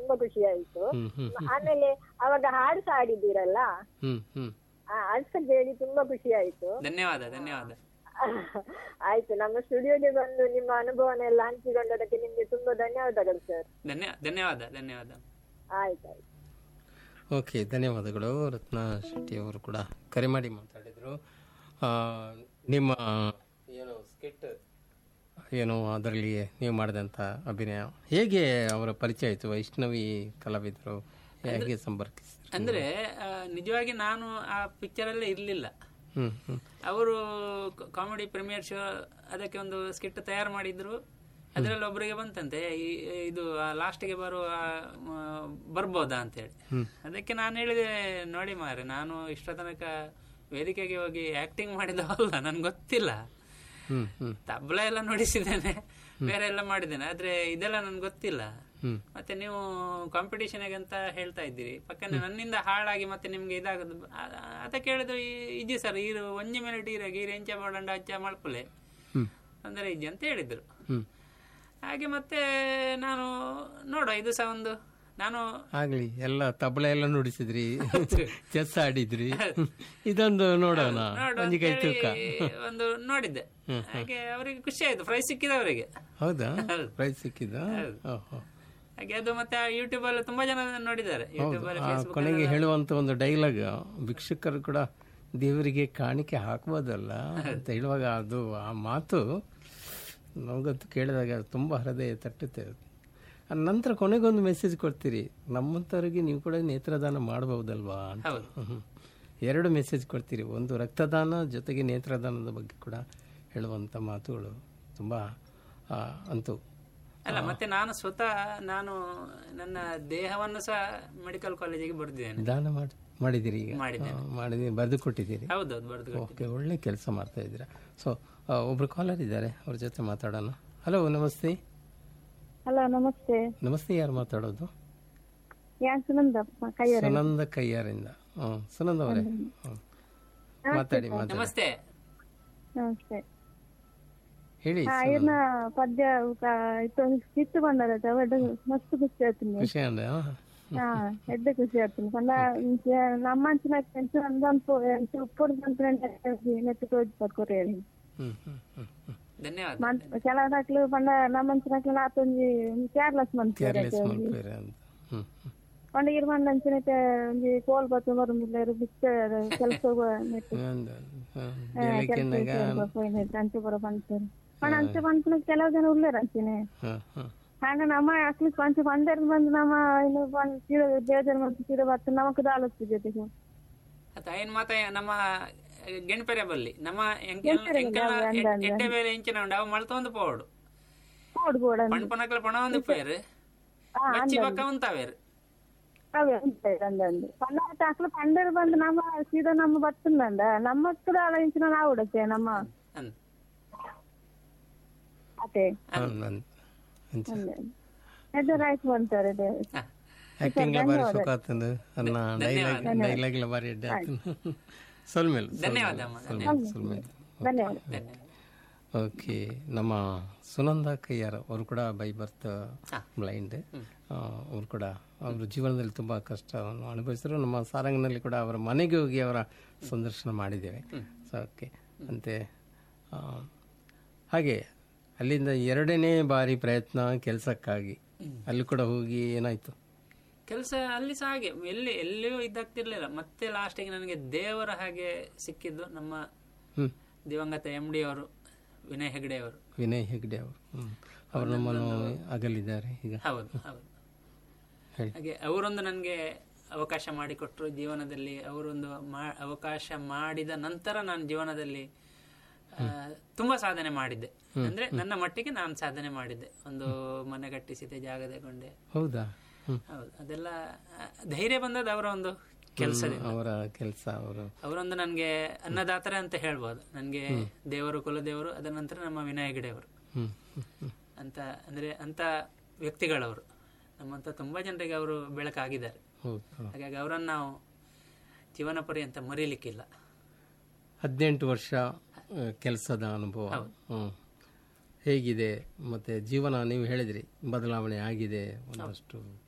ತುಂಬಾ ಖುಷಿ ಆಯ್ತು ಹ್ಮ್ ಹ್ಮ್ ಆಮೇಲೆ ಅವಾಗ ಹಾಡು ಸಹ ಆಡಿದ್ದೀರಲ್ಲ ಹ್ಮ್ ಹ್ಮ್ ಆ, ಅದ್ ಸಹ ಕೇಳಿ ತುಂಬಾ ಖುಷಿ ಆಯ್ತು ಧನ್ಯವಾದ ಧನ್ಯವಾದ ಆಯ್ತು ನಮ್ಮ ಸ್ಟುಡಿಯೋಗೆ ಬಂದು ನಿಮ್ಮ ಅನುಭವನೆಲ್ಲ ಹಂಚಿಕೊಂಡದಕ್ಕೆ ನಿಮ್ಗೆ ತುಂಬಾ ಧನ್ಯವಾದಗಳು ಸರ್ ಧನ್ಯ ಧನ್ಯವಾದ ಧನ್ಯವಾದ ಆಯ್ತಾಯ್ತು ಓಕೆ ಧನ್ಯವಾದಗಳು ರತ್ನ ಶೆಟ್ಟಿ ಅವರು ಕೂಡ ಕರೆ ಮಾಡಿ ಮಾತಾಡಿದರು ಆ, ನಿಮ್ಮ ಏನು ಸ್ಕಿಟ್ ಏನು ಅದರಲ್ಲಿ ನೀವು ಮಾಡಿದಂಥ ಅಭಿನಯ ಹೇಗೆ ಅವರ ಪರಿಚಯ ಆಯಿತು ವೈಷ್ಣವಿ ಕಲಾವಿದರು ಹೇಗೆ ಸಂಪರ್ಕಿಸಿದ್ರು ಅಂದ್ರೆ ಆ, ನಿಜವಾಗಿ ನಾನು ಆ ಪಿಕ್ಚರ್ ಅಲ್ಲೇ ಇರ್ಲಿಲ್ಲ ಹ್ಮ್ ಹ್ಮ್ ಅವರು ಕಾಮಿಡಿ ಪ್ರೀಮಿಯರ್ ಶೋ ಅದಕ್ಕೆ ಒಂದು ಸ್ಕಿಟ್ ತಯಾರು ಮಾಡಿದ್ರು ಅದರಲ್ಲಿ ಒಬ್ಬರಿಗೆ ಬಂತಂತೆ ಈ- ಇದು ಲಾಸ್ಟ್ಗೆ ಬರುವ ಮ, ಬರ್ಬೋದಾ ಅಂತೇಳಿ ಅದಕ್ಕೆ ನಾನು ಹೇಳಿದೆ ನೋಡಿ ಮಾರೆ ನಾನು ಇಷ್ಟ ತನಕ ವೇದಿಕೆಗೆ ಹೋಗಿ ಆಕ್ಟಿಂಗ್ ಮಾಡಿದವಲ್ಲ ನನ್ಗೆ ಗೊತ್ತಿಲ್ಲ ಹ್ಮ್ ಹ್ಮ್ ತಬ್ಲ ಎಲ್ಲ ನುಡಿಸಿದ್ದೇನೆ ಬೇರೆ ಎಲ್ಲ ಮಾಡಿದ್ದೇನೆ ಆದ್ರೆ ಇದೆಲ್ಲ ನನ್ಗೆ ಗೊತ್ತಿಲ್ಲ ಹ್ಮ್ ಮತ್ತೆ ನೀವು ಕಾಂಪಿಟೇಷನ್ ಅಂತ ಹೇಳ್ತಾ ಇದ್ದೀರಿ ಪಕ್ಕನೆ ನನ್ನಿಂದ ಹಾಳಾಗಿ ಮತ್ತೆ ನಿಮ್ಗೆ ಇದಾಗದು ಆ- ಅದಕ್ಕೆ ಹೇಳಿದ್ರು ಇಜ್ಜಿ ಸರ್ ಈರು ಒಂಜಿ ಮಿನಿಟ್ ಈರಾಗಿ ಈರು ಎಂಚ ಮಾಡಂಡ ಅಚ್ಚ ಮಳ್ಪಲೆ ಹ್ಮ್ ಅಂದ್ರೆ ಇಜ್ಜಿ ಅಂತ ಹೇಳಿದ್ರು ಹ್ಮ್ ಹಾಗೆ ಮತ್ತೆ ನಾನು ನೋಡುವ ಇದು ಸಹ ಒಂದು ನಾನು ಆಗ್ಲಿ ಎಲ್ಲ ತಬಲ ಎಲ್ಲ ನುಡಿಸಿದ್ರಿ ಚೆಸ್ ಆಡಿದ್ರಿ ಇದೊಂದು ನೋಡೋಣ ನೋಡು ಒಂಜಿ ಕೈ ಅಂತೇಳಿ ತೂಕ ಒಂದು ನೋಡಿದ್ದೆ ಹಾಗೆ ಅವರಿಗೆ ಖುಷಿ ಆಯ್ತು ಪ್ರೈಸ್ ಸಿಕ್ಕಿದವರಿಗೆ ಹೌದಾ ಪ್ರೈಸ್ ಸಿಕ್ಕಿದ ಓಹೋ ಹಾಗೆ ಅದು ಮತ್ತೆ ಯೂಟ್ಯೂಬ್ ಅಲ್ಲಿ ತುಂಬಾ ಜನ ನೋಡಿದ್ದಾರೆ ಯೂಟ್ಯೂಬ್ ಅಲ್ಲಿ ಆ ಕೊನೆಗೆ ಹೇಳುವಂತ ಒಂದು ಡೈಲಾಗ್ ಭಿಕ್ಷುಕರು ಕೂಡ ದೇವರಿಗೆ ಕಾಣಿಕೆ ಹಾಕ್ಬೋದಲ್ಲ ಅಂತ ಹೇಳುವಾಗ ಅದು ಆ ಮಾತು ನಮಗಂತೂ ಕೇಳಿದಾಗ ತುಂಬಾ ಹೃದಯ ತಟ್ಟುತ್ತೆ ಆ ನಂತರ ಕೊನೆಗೊಂದು ಮೆಸೇಜ್ ಕೊಡ್ತೀರಿ ನಮ್ಮಂಥವ್ರಿಗೆ ನೀವು ಕೂಡ ನೇತ್ರದಾನ ಮಾಡಬಹುದಲ್ವಾ ಅಂತ ಹೌದು. ಹ್ಮ್. ಎರಡು ಮೆಸೇಜ್ ಕೊಡ್ತೀರಿ ಒಂದು ರಕ್ತದಾನ ಜೊತೆಗೆ ನೇತ್ರದಾನದ ಬಗ್ಗೆ ಕೂಡ ಹೇಳುವಂತ ಮಾತುಗಳು ತುಂಬಾ ಆ, ಅಂತೂ ಅಲ್ಲ ಮತ್ತೆ ನಾನು ಸ್ವತಃ ನಾನು ನನ್ನ ದೇಹವನ್ನು ಸಹ ಮೆಡಿಕಲ್ ಕಾಲೇಜಿಗೆ ಬರ್ದಿದ್ದೇನೆ ದಾನ ಮಾಡಿ ಮಾಡಿದ್ದೀರಿ ಈಗ ಮಾಡಿದ್ದೇನೆ. ಆ, ಮಾಡಿದ್ದೀರಿ ಬರೆದು ಕೊಟ್ಟಿದ್ದೀರಿ ಹೌದೌದು ಬರ್ದು ಓಕೆ ಒಳ್ಳೆ ಕೆಲಸ ಮಾಡ್ತಾ ಇದ್ದೀರಾ ಸೊ ಒಬ್ರು ಕಾಲರ್ ಇದ್ದಾರೆ ಅವ್ರ ಜೊತೆ ಮಾತಾಡೋಣ ಹಲೋ ನಮಸ್ತೆ ಹಲೋ ನಮಸ್ತೆ ನಮಸ್ತೆ ಯಾರು ಮಾತಾಡೋದು ಯಾನ್ ಸುನಂದ ಕೈಯರ ಸುನಂದ ಕೈಯಾರಿಂದ ಹ್ಮ್ ಸುನಂದ ಅವರೇ ಹ್ಮ್. ಮಾತಾಡಿ ಮಾತಾಡಿ ನಮಸ್ತೆ ನಮಸ್ತೆ ಹೇಳಿ ಹಾ ಇನ್ನ ಪದ್ಯ ಕಿತ್ತು ಬಂದದ ಮಸ್ತ್ ಖುಷಿ ಆಯ್ತೀನಿ ಖುಷಿ ಅಂದ್ರೆ ಹಾ? ಹಾ ಎಡ್ಡೆ ಖುಷಿ ಆಯ್ತೀನಿ ಪಂಡ ನಮ್ಮ ಅಂಚಿನ ಕೆಂಚು ಅಂದಂಪು ಎಂಚು ಉಪ್ಪುಡು ಬಂತು ನೆತ್ತು ತೋಜ್ ಪಡ್ಕೊರಿ ಹೇಳಿ ಹ್ಮ್ ಹ್ಮ್ ಹ್ಮ್ ಹ್ಮ್ ಧನ್ಯವಾದ ಕೆಲವದಾಕ್ಲು ಪಂಡ ನಮ್ಮ ಅಂಚಿನಾಕ್ಲು ನಾತೊಂಜಿ ಕೇರ್ಲೆಸ್ ಮನ್ಸು ಕೇರ್ಲೆಸ್ ಮಲ್ಪೇರೆ ಅಂತ ಹ್ಮ್ ಹ್ಮ್ ಪಂಡ ಇರ್ಮಂಡ ಅಂಚಿನೈತೆ ಒಂಜಿ ಕೋಲ್ ಬತ್ತು ಮರುಂದಿಲ್ಲೇರು ಬಿಚ್ಚ ಕೆಲಸ ನೆಟ್ಟು ಒಂದು, ಹ್ಮ್. ದೇಲಕ್ಕೆನ್ನಾಗ ಅಂಚೆ ಬರೋ ಪಂಚರು ಪಂಡ ಅಂಚೆ ಪಂಚನ ಕೆಲವು ಜನ ಉಳ್ಳೇರ ಅಂಚಿನೆ ಹ್ಮ್ ಹ್ಮ್ ಹಾಗ ನಮ್ಮ ಅಟ್ಲೀಸ್ಟ್ ಪಂಚ ಬಂದರ್ ಬಂದು ನಮ್ಮ ಇನ್ನು ಚೀರ ದೇವಜನ ಮತ್ತು ಚೀರ ಬತ್ತು ನಮಕ್ ದಾಲತ್ತು ಜೊತೆಗೆ ಆತ ಏನ್ ಮಾತ ನಮ್ಮ ಗೆಣಪೆರೆ ಬಲ್ಲಿ ನಮ್ಮ ಎಂಕೆಲ್ ಎಂಕೆಲ್ನ ಎಡ್ಡೆ ಬೇರೆ ಎಂಚಿನ ಉಂಡು ಅವು ಮಳ್ತೊಂದು ಪೋಡು ಕೋಡ್ ಬೋಡ ಪಣಪನಕ್ಲ ಪಣ ಒಂದು ಪೇರು ಮಚ್ಚಿ ಪಕ್ಕ ಉಂತಾವೇರು ಅವೇ ಉಂಟೆ ಅಂದಂದು ಪಂಡ ಅಕ್ಲು ಪಂಡರ್ ಬಂದು ನಮ್ಮ ಸೀದಾ ನಮ್ಮ ಬತ್ತಂದಂಡ ನಮ್ಮ ಕೂಡ ಇಂಚಿನ ನಾವು ಉಡತ್ತೆ ನಮ್ಮ ಅಂದ್ ಅತೆ ಹ್ಮ್, ನನ್- ಅಂಚೆ. ಎದುರಾಯ್ತು ಬಂತಾರೆ ಹ. ಆಕ್ಟಿಂಗ್ ಬಾರಿ ಸುಖ ಆತಂದು ಅನ್ನ ಡೈಲಾಗ್ ಡೈಲಾಗ್ ಬಾರಿ ಎಡ್ಡೆ ಆತಂದು ಸೊಲ್ಮೇಲ್ ಧನ್ಯವಾದ ಅಮ್ಮ, ಸೊಲ್ಮೇಲ್ ಧನ್ಯವಾದ ಧನ್ಯವಾದ ಓಕೆ ನಮ್ಮ ಸುನಂದ ಕೈಯಾರ ಅವರು ಕೂಡ ಬೈ ಬರ್ತ್ ಬ್ಲೈಂಡ್ ಅವರು ಕೂಡ ಅವ್ರ ಜೀವನದಲ್ಲಿ ತುಂಬ ಕಷ್ಟವನ್ನು ಅನುಭವಿಸಿದ್ರು ನಮ್ಮ ಸಾರಂಗನಲ್ಲಿ ಕೂಡ ಅವರ ಮನೆಗೆ ಹೋಗಿ ಅವರ ಸಂದರ್ಶನ ಮಾಡಿದ್ದೇವೆ ಸೊ ಓಕೆ ಅಂತೆ ಆ, ಹಾಗೆ ಅಲ್ಲಿಂದ ಎರಡನೇ ಬಾರಿ ಪ್ರಯತ್ನ ಕೆಲಸಕ್ಕಾಗಿ ಅಲ್ಲಿ ಕೂಡ ಹೋಗಿ ಏನಾಯ್ತು ಕೆಲಸ ಅಲ್ಲಿ ಸಹ ಹಾಗೆ ಎಲ್ಲಿ ಎಲ್ಲಿಯೂ ಇದಾಗ್ತಿರ್ಲಿಲ್ಲ ಮತ್ತೆ ಲಾಸ್ಟಿಗೆ ನನಗೆ ದೇವರ ಹಾಗೆ ಸಿಕ್ಕಿದ್ದು ನಮ್ಮ ಹ್ಮ್ ದಿವಂಗತ ಎಂ ಡಿ ಅವರು ವಿನಯ್ ಹೆಗಡೆ ಅವರು ವಿನಯ್ ಹೆಗ್ಡೆ ಅವರು ಹ್ಮ್. ಅವರು ನಮ್ಮನ್ನು ಅಗಲಿದ್ದಾರೆ ಈಗ ಹೌದು ಹೌದು ಹೇಳಿ ಹಾಗೆ ಅವರೊಂದು ನನಗೆ ಅವಕಾಶ ಮಾಡಿಕೊಟ್ರು ಜೀವನದಲ್ಲಿ ಅವರೊಂದು ಮಾ- ಅವಕಾಶ ಮಾಡಿದ ನಂತರ ನಾನು ಜೀವನದಲ್ಲಿ ಆ, ತುಂಬಾ ಸಾಧನೆ ಮಾಡಿದ್ದೆ ಅಂದ್ರೆ ನನ್ನ ಮಟ್ಟಿಗೆ ನಾನು ಸಾಧನೆ ಮಾಡಿದ್ದೆ ಒಂದು ಮನೆ ಕಟ್ಟಿಸಿದೆ ಜಾಗ ತಗೊಂಡೆ ಹೌದಾ ಹ್ಮ್ ಹೌದು ಅದೆಲ್ಲ ಆ, ಧೈರ್ಯ ಬಂದದ್ದು ಅವರ ಒಂದು ಕೆಲಸದಿಂದ ಅವರ ಕೆಲಸ ಅವರು ಅವರೊಂದು ನನಗೆ ಅನ್ನದಾತರ ಅಂತ ಹೇಳ್ಬೋದು ನನಗೆ ದೇವರು ಕುಲದೇವರು ಅದರ ನಂತರ ನಮ್ಮ ವಿನಯ ಹೆಗಡೆ ಅವರು ಹ್ಮ್ ಹ್ಮ್, ಹ್ಮ್. ಅಂತ ಅಂದ್ರೆ ಅಂತ ವ್ಯಕ್ತಿಗಳವರು ನಮ್ಮಂತ ತುಂಬಾ ಜನರಿಗೆ ಅವರು ಬೆಳಕಾಗಿದ್ದಾರೆ ಹೌದು ಹೌದು. ಹಾಗಾಗಿ ಅವರನ್ನು ನಾವು ಜೀವನ ಪರ್ಯಂತ ಮರೀಲಿಕ್ಕಿಲ್ಲ ಹದಿನೆಂಟು ವರ್ಷ ಕೆಲಸದ ಅನುಭವ ಹ್ಮ್ ಹೇಗಿದೆ ಮತ್ತೆ ಜೀವನ ನೀವು ಹೇಳಿದ್ರಿ ಬದಲಾವಣೆ ಆಗಿದೆ ಒಂದಷ್ಟು